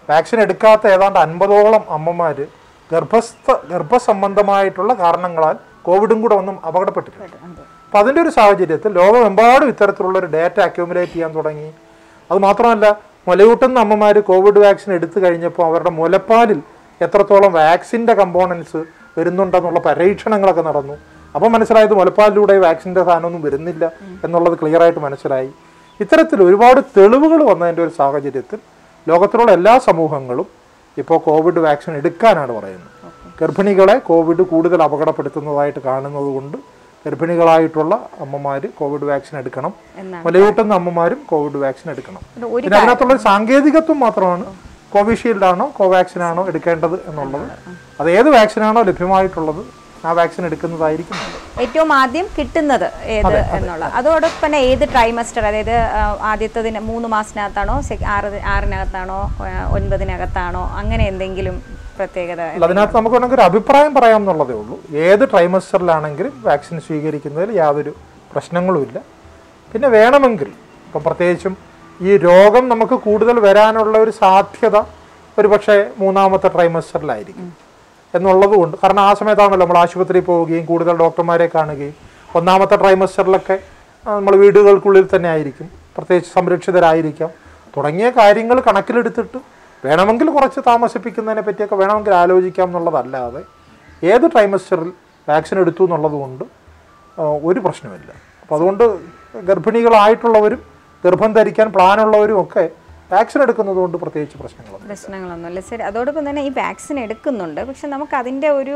വാക്സിൻ എടുക്കാത്ത ഏതാണ്ട് അൻപതോളം അമ്മമാർ ഗർഭസ്ഥ ഗർഭസംബന്ധമായിട്ടുള്ള കാരണങ്ങളാൽ കോവിഡും കൂടെ ഒന്നും അപകടപ്പെട്ടിട്ടുണ്ട് അപ്പോൾ അതിൻ്റെ ഒരു സാഹചര്യത്തിൽ ലോകമെമ്പാടും ഇത്തരത്തിലുള്ള ഒരു ഡേറ്റ അക്യൂമുലേറ്റ് ചെയ്യാൻ തുടങ്ങി അത് മാത്രമല്ല മുലയൂട്ടുന്ന അമ്മമാർ കോവിഡ് വാക്സിൻ എടുത്തു കഴിഞ്ഞപ്പോൾ അവരുടെ മുലപ്പാലിൽ എത്രത്തോളം വാക്സിൻ്റെ കമ്പോണൻസ് വരുന്നുണ്ടെന്നുള്ള പരീക്ഷണങ്ങളൊക്കെ നടന്നു അപ്പോൾ മനസ്സിലായത് മുലപ്പാലിലൂടെ വാക്സിൻ്റെ സാധനമൊന്നും വരുന്നില്ല എന്നുള്ളത് ക്ലിയറായിട്ട് മനസ്സിലായി ഇത്തരത്തിൽ ഒരുപാട് തെളിവുകൾ വന്നതിൻ്റെ ഒരു സാഹചര്യത്തിൽ ലോകത്തിലുള്ള എല്ലാ സമൂഹങ്ങളും ഇപ്പോൾ കോവിഡ് വാക്സിൻ എടുക്കാനാണ് പറയുന്നത് ഗർഭിണികളെ കോവിഡ് കൂടുതൽ അപകടപ്പെടുത്തുന്നതായിട്ട് കാണുന്നത് കൊണ്ട് ഗർഭിണികളായിട്ടുള്ള അമ്മമാർ കോവിഡ് വാക്സിൻ എടുക്കണം എന്നാണ് മുലയൂട്ടുന്ന അമ്മമാരും കോവിഡ് വാക്സിൻ എടുക്കണം ഒരു- ഒരു പിന്നെ അതിനകത്തുള്ള ഒരു സാങ്കേതികത്വം മാത്രമാണ് കോവിഷീൽഡ് ആണോ കോവാക്സിൻ ആണോ എടുക്കേണ്ടത് എന്നുള്ളത് അത് ഏത് വാക്സിനാണോ ലഭ്യമായിട്ടുള്ളത് ആ വാക്സിൻ എടുക്കുന്നതായിരിക്കും നല്ലത്. ഏറ്റവും ആദ്യം കിട്ടുന്നത് ഏത് എന്നുള്ള അതോടൊപ്പം തന്നെ ഏത് ട്രൈമസ്റ്റർ അതായത് ആ, ആദ്യത്തതിന് മൂന്ന് മാസത്തിനകത്താണോ സെ- ആറ് ആറിനകത്താണോ ആ, ഒൻപതിനകത്താണോ അങ്ങനെ എന്തെങ്കിലും പ്രത്യേകത അല്ല, അതിനകത്ത് നമുക്ക് വേണമെങ്കിൽ ഒരു അഭിപ്രായം പറയാം എന്നുള്ളതേ ഉള്ളൂ ഏത് ട്രൈമസ്റ്ററിലാണെങ്കിലും വാക്സിൻ സ്വീകരിക്കുന്നതിൽ യാതൊരു പ്രശ്നങ്ങളുമില്ല പിന്നെ വേണമെങ്കിൽ ഇപ്പം പ്രത്യേകിച്ചും ഈ രോഗം നമുക്ക് കൂടുതൽ വരാനുള്ള ഒരു സാധ്യത ഒരു പക്ഷേ മൂന്നാമത്തെ ട്രൈമസ്റ്ററിലായിരിക്കും എന്നുള്ളത് കൊണ്ട് കാരണം ആ സമയത്താണല്ലോ നമ്മൾ ആശുപത്രിയിൽ പോവുകയും കൂടുതൽ ഡോക്ടർമാരെ കാണുകയും ഒന്നാമത്തെ ട്രൈമസ്റ്ററിലൊക്കെ നമ്മൾ വീടുകൾക്കുള്ളിൽ തന്നെ ആയിരിക്കും പ്രത്യേകിച്ച് സംരക്ഷിതരായിരിക്കാം തുടങ്ങിയ കാര്യങ്ങൾ കണക്കിലെടുത്തിട്ട് വേണമെങ്കിൽ കുറച്ച് താമസിപ്പിക്കുന്നതിനെ പറ്റിയൊക്കെ വേണമെങ്കിൽ ആലോചിക്കാം എന്നുള്ളതല്ലാതെ ഏത് ട്രൈമസ്റ്ററിൽ വാക്സിൻ എടുത്തു എന്നുള്ളത് കൊണ്ട് ആ, ഒരു പ്രശ്നമില്ല അപ്പോൾ അതുകൊണ്ട് ഗർഭിണികളായിട്ടുള്ളവരും ഗർഭം ധരിക്കാൻ പ്ലാനുള്ളവരും ഒക്കെ വാക്സിൻ എടുക്കുന്നത് കൊണ്ട് പ്രത്യേകിച്ച് പ്രശ്നങ്ങളൊന്നും പ്രശ്നങ്ങളൊന്നുമില്ല ശരി അതോടൊപ്പം തന്നെ ഈ വാക്സിൻ എടുക്കുന്നുണ്ട് പക്ഷെ നമുക്ക് അതിൻ്റെ ഒരു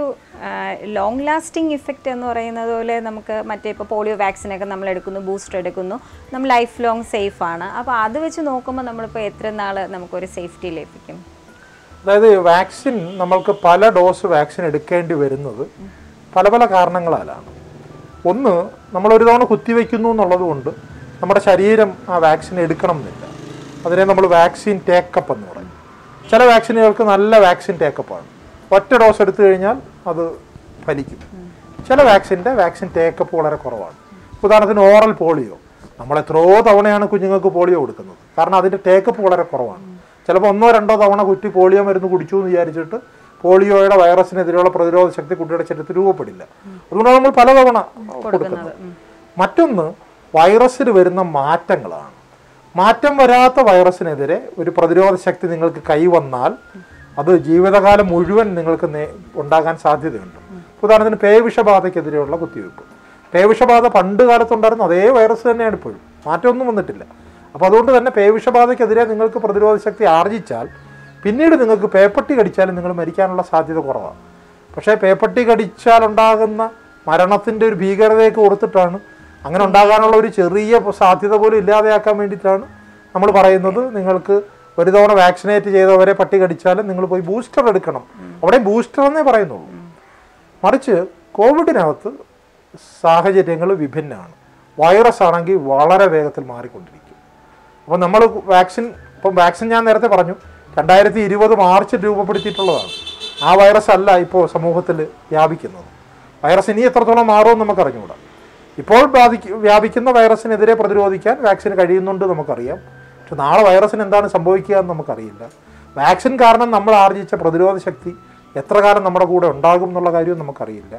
ലോങ് ലാസ്റ്റിംഗ് ഇഫക്റ്റ് എന്ന് പറയുന്നത് പോലെ നമുക്ക് മറ്റേ ഇപ്പോൾ പോളിയോ വാക്സിനൊക്കെ നമ്മൾ എടുക്കുന്നു ബൂസ്റ്റർ എടുക്കുന്നു നമ്മൾ ലൈഫ് ലോങ് സേഫ് ആണ് അപ്പോൾ അത് വെച്ച് നോക്കുമ്പോൾ നമ്മളിപ്പോൾ എത്ര നാൾ നമുക്കൊരു സേഫ്റ്റി ലഭിക്കും അതായത് വാക്സിൻ നമ്മൾക്ക് പല ഡോസ് വാക്സിൻ എടുക്കേണ്ടി വരുന്നത് പല പല കാരണങ്ങളാലാണ് ഒന്ന് നമ്മൾ ഒരു തവണ കുത്തിവെക്കുന്നു എന്നുള്ളത് കൊണ്ട് നമ്മുടെ ശരീരം ആ വാക്സിൻ എടുക്കണം എന്നില്ല അതിനെ നമ്മൾ വാക്സിൻ ടേക്കപ്പ് എന്ന് പറയും ചില വാക്സിനുകൾക്ക് നല്ല വാക്സിൻ ടേക്കപ്പാണ് ഒറ്റ ഡോസ് എടുത്തു കഴിഞ്ഞാൽ അത് ഫലിക്കും ചില വാക്സിൻ്റെ വാക്സിൻ ടേക്കപ്പ് വളരെ കുറവാണ് ഉദാഹരണത്തിന് ഓറൽ പോളിയോ നമ്മൾ എത്രയോ തവണയാണ് കുഞ്ഞുങ്ങൾക്ക് പോളിയോ കൊടുക്കുന്നത് കാരണം അതിൻ്റെ ടേക്കപ്പ് വളരെ കുറവാണ് ചിലപ്പോൾ ഒന്നോ രണ്ടോ തവണ കുറ്റി പോളിയോ മരുന്ന് കുടിച്ചു എന്ന് വിചാരിച്ചിട്ട് പോളിയോയുടെ വൈറസിനെതിരെയുള്ള പ്രതിരോധ ശക്തി കുട്ടിയുടെ ശരീരത്തിൽ രൂപപ്പെടില്ല അതുകൊണ്ടാണ് നമ്മൾ പലതവണ കൊടുക്കുന്നത് മറ്റൊന്ന് വൈറസിൽ വരുന്ന മാറ്റങ്ങളാണ് മാറ്റം വരാത്ത വൈറസിനെതിരെ ഒരു പ്രതിരോധ ശക്തി നിങ്ങൾക്ക് കൈവന്നാൽ അത് ജീവിതകാലം മുഴുവൻ നിങ്ങൾക്ക് നേ- ഉണ്ടാകാൻ സാധ്യതയുണ്ട് ഉദാഹരണത്തിന് പേവിഷബാധയ്ക്കെതിരെയുള്ള കുത്തിവയ്പ്പ് പേവിഷബാധ പണ്ട് കാലത്തുണ്ടായിരുന്ന അതേ വൈറസ് തന്നെയാണ് ഇപ്പോഴും മാറ്റമൊന്നും വന്നിട്ടില്ല അപ്പോൾ അതുകൊണ്ട് തന്നെ പേവിഷബാധയ്ക്കെതിരെ നിങ്ങൾക്ക് പ്രതിരോധ ശക്തി ആർജിച്ചാൽ പിന്നീട് നിങ്ങൾക്ക് പേപ്പട്ടി കടിച്ചാലും നിങ്ങൾ മരിക്കാനുള്ള സാധ്യത കുറവാണ് പക്ഷേ പേപ്പട്ടി കടിച്ചാൽ ഉണ്ടാകുന്ന മരണത്തിൻ്റെ ഒരു ഭീകരതയൊക്കെ കൊടുത്തിട്ടാണ് അങ്ങനെ ഉണ്ടാകാനുള്ള ഒരു ചെറിയ സാധ്യത പോലും ഇല്ലാതെയാക്കാൻ വേണ്ടിയിട്ടാണ് നമ്മൾ പറയുന്നത് നിങ്ങൾക്ക് ഒരു തവണ വാക്സിനേറ്റ് ചെയ്തവരെ പട്ടി കടിച്ചാലും നിങ്ങൾ പോയി ബൂസ്റ്റർ എടുക്കണം അവിടെ ബൂസ്റ്റർ എന്നേ പറയുന്നുള്ളൂ മറിച്ച് കോവിഡിനകത്ത് സാഹചര്യങ്ങൾ വിഭിന്നമാണ് വൈറസ് ആണെങ്കിൽ വളരെ വേഗത്തിൽ മാറിക്കൊണ്ടിരിക്കും അപ്പോൾ നമ്മൾ വാക്സിൻ ഇപ്പം വാക്സിൻ ഞാൻ നേരത്തെ പറഞ്ഞു രണ്ടായിരത്തി ഇരുപത് മാർച്ചിൽ രൂപപ്പെടുത്തിയിട്ടുള്ളതാണ് ആ വൈറസ് അല്ല ഇപ്പോൾ സമൂഹത്തിൽ വ്യാപിക്കുന്നത് വൈറസ് ഇനി എത്രത്തോളം മാറുമെന്ന് നമുക്ക് അറിഞ്ഞുകൂടാ ഇപ്പോൾ ബാധിക്ക വ്യാപിക്കുന്ന വൈറസിനെതിരെ പ്രതിരോധിക്കാൻ വാക്സിന് കഴിയുന്നുണ്ട് നമുക്കറിയാം പക്ഷെ നാളെ വൈറസിന് എന്താണ് സംഭവിക്കുക എന്ന് നമുക്കറിയില്ല വാക്സിൻ കാരണം നമ്മൾ ആർജിച്ച പ്രതിരോധ ശക്തി എത്ര കാലം നമ്മുടെ കൂടെ ഉണ്ടാകും എന്നുള്ള കാര്യവും നമുക്കറിയില്ല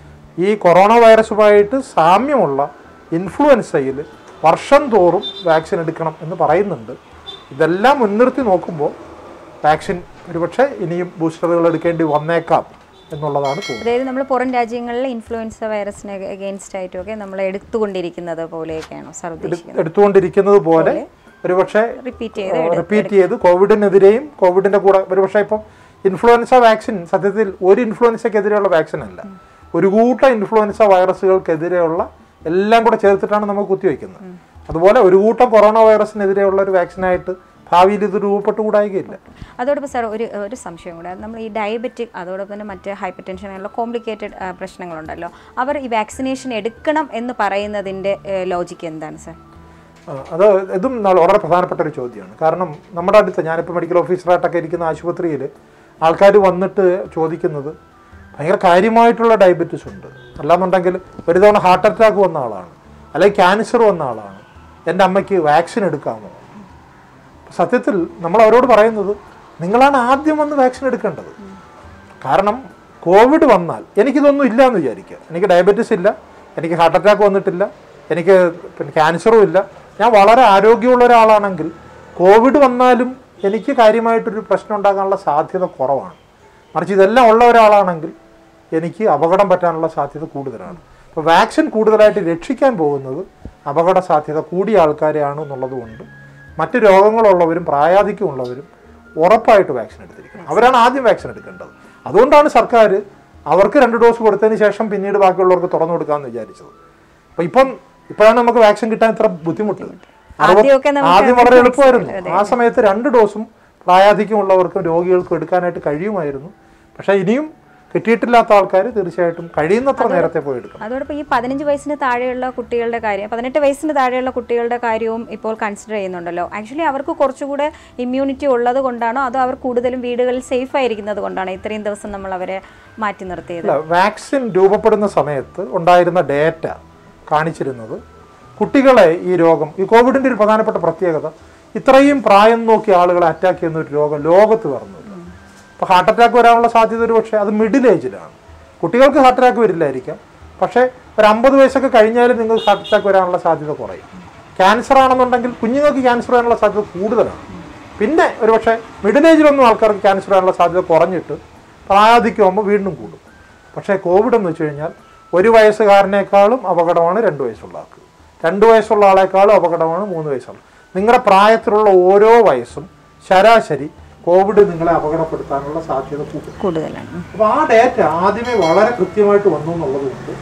ഈ കൊറോണ വൈറസുമായിട്ട് സാമ്യമുള്ള ഇൻഫ്ലുവൻസയിൽ വർഷം തോറും വാക്സിൻ എടുക്കണം എന്ന് പറയുന്നുണ്ട് ഇതെല്ലാം മുൻനിർത്തി നോക്കുമ്പോൾ വാക്സിൻ ഒരുപക്ഷെ ഇനിയും ബൂസ്റ്ററുകൾ എടുക്കേണ്ടി വന്നേക്കാം എന്നുള്ളതാണ് തോന്നുന്നത് അതായത് നമ്മൾ പുറം രാജ്യങ്ങളിൽ ഇൻഫ്ലുവൻസ വൈറസിന് അഗെയിൻസ്റ്റ് ആയിട്ടൊക്കെ നമ്മൾ എടുത്തുകൊണ്ടിരിക്കുന്നത് പോലെയൊക്കെയാണോ സാർ ഉദ്ദേശിക്കുന്നത് എടുത്തുകൊണ്ടിരിക്കുന്നത് പോലെ ഒരുപക്ഷെ റിപ്പീറ്റ് ചെയ്ത് റിപ്പീറ്റ് ചെയ്ത് കോവിഡിനെതിരെയും കോവിഡിന്റെ കൂടെ ഒരുപക്ഷെ ഇപ്പം ഇൻഫ്ലുവൻസ വാക്സിൻ സത്യത്തിൽ ഒരു ഇൻഫ്ലുവൻസയ്ക്കെതിരെയുള്ള വാക്സിൻ അല്ല ഒരു കൂട്ടം ഇൻഫ്ലുവൻസ വൈറസുകൾക്കെതിരെയുള്ള എല്ലാം കൂടെ ചേർത്തിട്ടാണ് നമ്മൾ കുത്തിവെക്കുന്നത് അതുപോലെ ഒരു കൂട്ടം കൊറോണ വൈറസിനെതിരെയുള്ള ഒരു വാക്സിനായിട്ട് ഭാവിയിൽ ഇത് രൂപപ്പെട്ടുകൂടായികയില്ല അതോടൊപ്പം സാർ ഒരു ഒരു സംശയം കൂടെ നമ്മൾ ഈ ഡയബറ്റിക് അതോടൊപ്പം തന്നെ മറ്റ് ഹൈപ്പർ ടെൻഷൻ അങ്ങനെയുള്ള കോംപ്ലിക്കേറ്റഡ് പ്രശ്നങ്ങളുണ്ടല്ലോ അവർ ഈ വാക്സിനേഷൻ എടുക്കണം എന്ന് പറയുന്നതിൻ്റെ ലോജിക്ക് എന്താണ് സാർ ആ, അത് ഇതും ന- വളരെ പ്രധാനപ്പെട്ട ഒരു ചോദ്യമാണ് കാരണം നമ്മുടെ അടുത്ത് ഞാനിപ്പോൾ മെഡിക്കൽ ഓഫീസറായിട്ടൊക്കെ ഇരിക്കുന്ന ആശുപത്രിയിൽ ആൾക്കാർ വന്നിട്ട് ചോദിക്കുന്നത് ഭയങ്കര കാര്യമായിട്ടുള്ള ഡയബറ്റീസ് ഉണ്ട് അല്ലാന്നുണ്ടെങ്കിൽ ഒരു തവണ ഹാർട്ട് അറ്റാക്ക് വന്ന ആളാണ് അല്ലെങ്കിൽ ക്യാൻസർ വന്ന ആളാണ് എൻ്റെ അമ്മയ്ക്ക് വാക്സിൻ എടുക്കാമോ സത്യത്തിൽ നമ്മൾ അവരോട് പറയുന്നത് നിങ്ങളാണ് ആദ്യം വന്ന് വാക്സിൻ എടുക്കേണ്ടത് കാരണം കോവിഡ് വന്നാൽ എനിക്കിതൊന്നും ഇല്ല എന്ന് വിചാരിക്കുക എനിക്ക് ഡയബറ്റീസ് ഇല്ല എനിക്ക് ഹാർട്ട് അറ്റാക്ക് വന്നിട്ടില്ല എനിക്ക് പിന്നെ ക്യാൻസറും ഇല്ല ഞാൻ വളരെ ആരോഗ്യമുള്ള ഒരാളാണെങ്കിൽ കോവിഡ് വന്നാലും എനിക്ക് കാര്യമായിട്ടൊരു പ്രശ്നം ഉണ്ടാകാനുള്ള സാധ്യത കുറവാണ് മറിച്ച് ഇതെല്ലാം ഉള്ള ഒരാളാണെങ്കിൽ എനിക്ക് അപകടം പറ്റാനുള്ള സാധ്യത കൂടുതലാണ് അപ്പോൾ വാക്സിൻ കൂടുതലായിട്ട് രക്ഷിക്കാൻ പോകുന്നത് അപകട സാധ്യത കൂടിയ ആൾക്കാരെയാണ് എന്നുള്ളത് കൊണ്ട് മറ്റ് രോഗങ്ങളുള്ളവരും പ്രായാധിക്യമുള്ളവരും ഉറപ്പായിട്ട് വാക്സിൻ എടുത്തിരിക്കണം അവരാണ് ആദ്യം വാക്സിൻ എടുക്കേണ്ടത് അതുകൊണ്ടാണ് സർക്കാർ അവർക്ക് രണ്ട് ഡോസ് കൊടുത്തതിന് ശേഷം പിന്നീട് ബാക്കിയുള്ളവർക്ക് തുറന്നു കൊടുക്കാമെന്ന് വിചാരിച്ചത് അപ്പോൾ ഇപ്പം ഇപ്പോഴാണ് നമുക്ക് വാക്സിൻ കിട്ടാൻ ഇത്ര ബുദ്ധിമുട്ട് ആദ്യമൊക്കെ നമുക്ക് ആദ്യം വളരെ എളുപ്പമായിരുന്നു ആ സമയത്ത് രണ്ട് ഡോസും പ്രായാധിക്യമുള്ളവർക്കും രോഗികൾക്കും എടുക്കാനായിട്ട് കഴിയുമായിരുന്നു പക്ഷേ ഇനിയും കിട്ടിയിട്ടില്ലാത്ത ആൾക്കാർ തീർച്ചയായിട്ടും കഴിയുന്നത്ര നേരത്തെ പോയി എടുക്കണം അതോടൊപ്പം ഈ പതിനഞ്ച് വയസ്സിന് താഴെയുള്ള കുട്ടികളുടെ കാര്യം പതിനെട്ട് വയസ്സിന് താഴെയുള്ള കുട്ടികളുടെ കാര്യവും ഇപ്പോൾ കൺസിഡർ ചെയ്യുന്നുണ്ടല്ലോ ആക്ച്വലി അവർക്ക് കുറച്ചുകൂടെ ഇമ്മ്യൂണിറ്റി ഉള്ളത് കൊണ്ടാണോ അതോ അവർ കൂടുതലും വീടുകളിൽ സേഫ് ആയിരിക്കുന്നത് കൊണ്ടാണോ ഇത്രയും ദിവസം നമ്മൾ അവരെ മാറ്റി നിർത്തിയത് അല്ല വാക്സിൻ രൂപപ്പെടുന്ന സമയത്ത് ഉണ്ടായിരുന്ന ഡേറ്റ കാണിച്ചിരുന്നത് കുട്ടികളെ ഈ രോഗം ഈ കോവിഡിന്റെ ഒരു പ്രധാനപ്പെട്ട പ്രത്യേകത ഇത്രയും പ്രായം നോക്കി ആളുകളെ അറ്റാക്ക് ചെയ്യുന്ന ഒരു രോഗം ലോകത്ത് വരുന്നില്ല ഇപ്പോൾ ഹാർട്ട് അറ്റാക്ക് വരാനുള്ള സാധ്യത ഒരു പക്ഷേ അത് മിഡിൽ ഏജിലാണ് കുട്ടികൾക്ക് ഹാർട്ട് അറ്റാക്ക് വരില്ലായിരിക്കാം പക്ഷേ ഒരു അമ്പത് വയസ്സൊക്കെ കഴിഞ്ഞാലും നിങ്ങൾക്ക് ഹാർട്ട് അറ്റാക്ക് വരാനുള്ള സാധ്യത കുറയും ക്യാൻസർ ആണെന്നുണ്ടെങ്കിൽ കുഞ്ഞുങ്ങൾക്ക് ക്യാൻസർ വരാനുള്ള സാധ്യത കൂടുതലാണ് പിന്നെ ഒരു പക്ഷേ മിഡിൽ ഏജിലൊന്നും ആൾക്കാർക്ക് ക്യാൻസർ വരാനുള്ള സാധ്യത കുറഞ്ഞിട്ട് പ്രായാധിക്യമാകുമ്പോൾ വീണ്ടും കൂടും പക്ഷേ കോവിഡ് എന്ന് വെച്ച് കഴിഞ്ഞാൽ ഒരു വയസ്സുകാരനേക്കാളും അപകടമാണ് രണ്ട് വയസ്സുള്ള ആൾക്ക് രണ്ട് വയസ്സുള്ള ആളെക്കാളും അപകടമാണ് മൂന്ന് വയസ്സുള്ള നിങ്ങളുടെ പ്രായത്തിലുള്ള ഓരോ വയസ്സും ശരാശരി കോവിഡ് നിങ്ങളെ അപകടപ്പെടുത്താനുള്ള സാധ്യത കൂടും കൂടുതലാണ് അപ്പോൾ ആ ഡേറ്റ ആദ്യമേ വളരെ കൃത്യമായിട്ട് വന്നു എന്നുള്ളത് കൊണ്ട്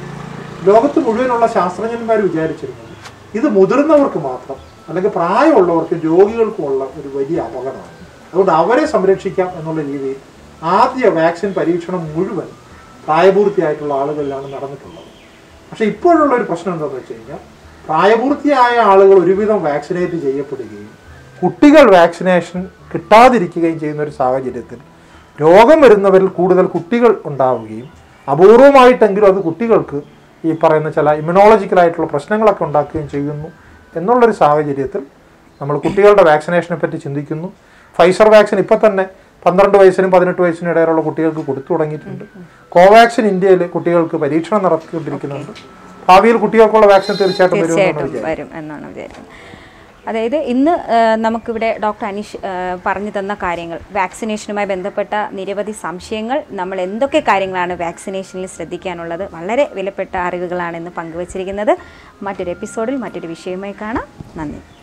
ലോകത്ത് മുഴുവനുള്ള ശാസ്ത്രജ്ഞന്മാർ വിചാരിച്ചിരുന്നത് ഇത് മുതിർന്നവർക്ക് മാത്രം അല്ലെങ്കിൽ പ്രായമുള്ളവർക്കും രോഗികൾക്കുമുള്ള ഒരു വലിയ അപകടമാണ് അതുകൊണ്ട് അവരെ സംരക്ഷിക്കാം എന്നുള്ള രീതിയിൽ ആദ്യ വാക്സിൻ പരീക്ഷണം മുഴുവൻ പ്രായപൂർത്തിയായിട്ടുള്ള ആളുകളിലാണ് നടന്നിട്ടുള്ളത് പക്ഷേ ഇപ്പോഴുള്ള ഒരു പ്രശ്നം എന്താണെന്ന് വെച്ച് കഴിഞ്ഞാൽ പ്രായപൂർത്തിയായ ആളുകൾ ഒരുവിധം വാക്സിനേറ്റ് ചെയ്യപ്പെടുകയും കുട്ടികൾ വാക്സിനേഷൻ കിട്ടാതിരിക്കുകയും ചെയ്യുന്ന ഒരു സാഹചര്യത്തിൽ രോഗം വരുന്നവരിൽ കൂടുതൽ കുട്ടികൾ ഉണ്ടാവുകയും അപൂർവമായിട്ടെങ്കിലും അത് കുട്ടികൾക്ക് ഈ പറയുന്ന ചില ഇമ്മ്യൂണോളജിക്കലായിട്ടുള്ള പ്രശ്നങ്ങളൊക്കെ ഉണ്ടാക്കുകയും ചെയ്യുന്നു എന്നുള്ളൊരു സാഹചര്യത്തിൽ നമ്മൾ കുട്ടികളുടെ വാക്സിനേഷനെ പറ്റി ചിന്തിക്കുന്നു ഫൈസർ വാക്സിൻ ഇപ്പം തന്നെ പന്ത്രണ്ട് വയസ്സിനും പതിനെട്ട് വയസ്സിനും ഇടയിലുള്ള കുട്ടികൾക്ക് കൊടുത്തു തുടങ്ങിയിട്ടുണ്ട് കോവാക്സിൻ ഇന്ത്യയിൽ കുട്ടികൾക്ക് പരീക്ഷണം നടത്തിക്കൊണ്ടിരിക്കുന്നുണ്ട് ഭാവിയിൽ കുട്ടികൾക്കുള്ള വാക്സിൻ തീർച്ചയായിട്ടും വരുമെന്നാണ് തീർച്ചയായിട്ടും വരും എന്നാണ് വിചാരിക്കുന്നത് അതായത് ഇന്ന് ആ, നമുക്കിവിടെ ഡോക്ടർ അനീഷ് ആ, പറഞ്ഞു തന്ന കാര്യങ്ങൾ വാക്സിനേഷനുമായി ബന്ധപ്പെട്ട നിരവധി സംശയങ്ങൾ നമ്മൾ എന്തൊക്കെ കാര്യങ്ങളാണ് വാക്സിനേഷനിൽ ശ്രദ്ധിക്കാനുള്ളത് വളരെ വിലപ്പെട്ട അറിവുകളാണ് ഇന്ന് പങ്കുവച്ചിരിക്കുന്നത് മറ്റൊരു എപ്പിസോഡിൽ മറ്റൊരു വിഷയവുമായി കാണാം നന്ദി